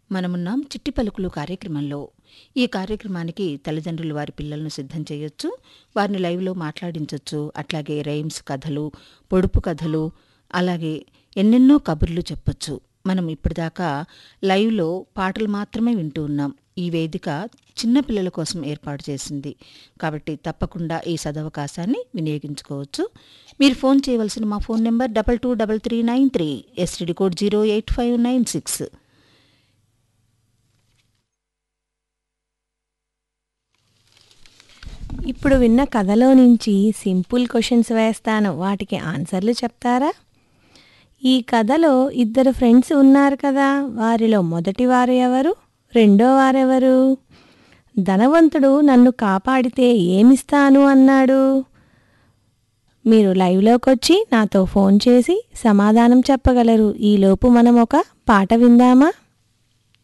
మనమున్నాం చిట్టి పలుకులు కార్యక్రమంలో ఈ కార్యక్రమానికి తల్లిదండ్రులు వారి పిల్లలను సిద్ధం చేయొచ్చు వారిని లైవ్లో మాట్లాడించవచ్చు అట్లాగే రైమ్స్ కథలు పొడుపు కథలు అలాగే ఎన్నెన్నో కబుర్లు చెప్పొచ్చు మనం ఇప్పటిదాకా లైవ్లో పాటలు మాత్రమే వింటూ ఉన్నాం ఈ వేదిక చిన్నపిల్లల కోసం ఏర్పాటు చేసింది కాబట్టి తప్పకుండా ఈ సదవకాశాన్ని వినియోగించుకోవచ్చు మీరు ఫోన్ చేయవలసిన మా phone number double two double three nine three STD code zero eight five nine six ఇప్పుడు విన్న కథలో నుంచి సింపుల్ క్వశ్చన్స్ వేస్తాను వాటికి ఆన్సర్లు చెప్తారా ఈ కథలో ఇద్దరు ఫ్రెండ్స్ ఉన్నారు కదా వారిలో మొదటి వారు ఎవరు రెండో వారెవరు ధనవంతుడు నన్ను కాపాడితే ఏమిస్తాను అన్నాడు మీరు లైవ్లోకి వచ్చి నాతో ఫోన్ చేసి సమాధానం చెప్పగలరు ఈలోపు మనం ఒక పాట విందామా